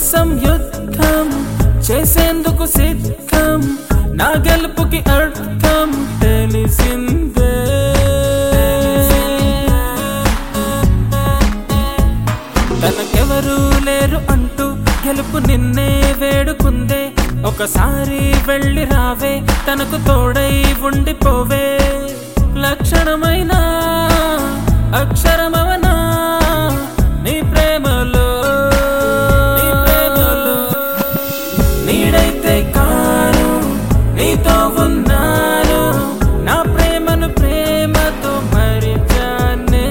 కోసం యుద్ధం చేసేందుకు సిద్ధం నా గెలుపుకి అర్థం తెలిసిందే తనకెవరూ లేరు అంటూ గెలుపు నిన్నే వేడుకుందే ఒకసారి వెళ్ళి రావే తనకు తోడై ఉండిపోవే లక్షణమైన అక్షరమవనా నీ ప్రేమలో నీ ప్రేమలో నీడైతే కాను నీతో ఉన్నాను నా ప్రేమను ప్రేమతో మరిచానే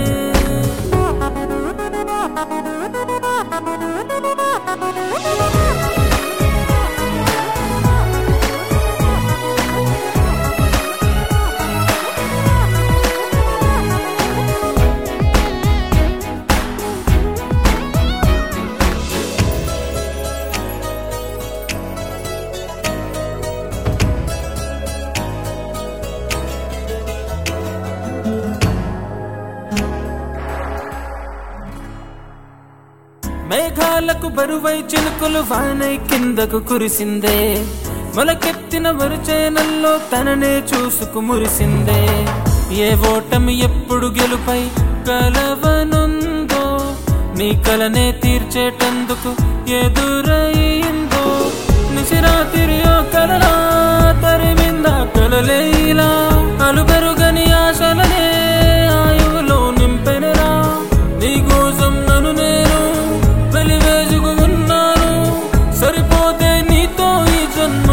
మేఘాలకు బరువై చినుకులు వానై కిందకు కురిసిందే మొలకెత్తిన వరుచేనల్లో తననే చూసుకు మురిసిందే ఏ ఓటమి ఎప్పుడు గెలుపై కలవనుందో నీ కలనే తీర్చేటందుకు ఎదురయిందో నిశిరాతిరి ఓ కలలా తరిమిందా కలలేలా అలుబెరుగని ఆశలనే ఆయువులో నింపెనరా నీ కోసం నన్ను నేను వెలివేసుకు ఉన్నాను సరిపోతే నీతో ఈ జన్మ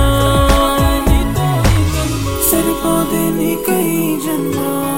సరిపోతే నీకై జన్మ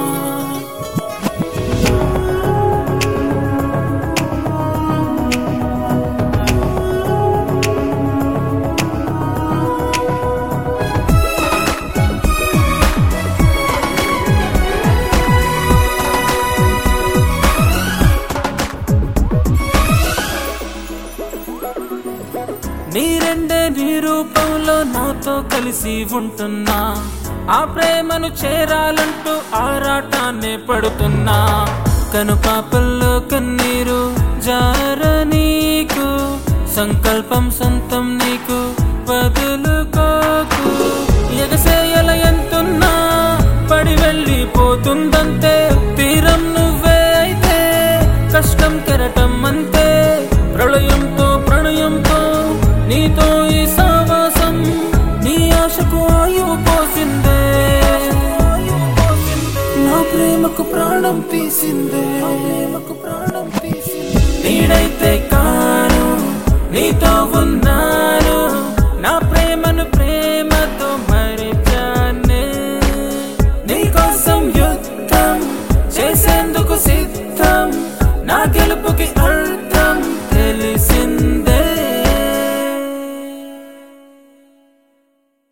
నీ రెండే నీ రూపంలో నాతో కలిసి ఉంటున్నా ఆ ప్రేమను చేరాలంటూ ఆరాటాన్ని పడుతున్నా కను పాపల్లో కన్నీరు జార నీకు సంకల్పం సొంతం నీకు వదులుకోకు ఎగసేయల ఎంతున్నా పడి వెళ్ళిపోతుందంతే తీరం నువ్వే అయితే కష్టం కెరటం అంతే ప్రళయంతో ప్రణయంతో నీతో ఈ సావాసం నీ ఆశకు ఆయువు పోసిందే నా ప్రేమకు ప్రాణం తీసిందే ప్రేమకు ప్రాణం తీసిందే నీడైతే కాను నీతో ఉన్నా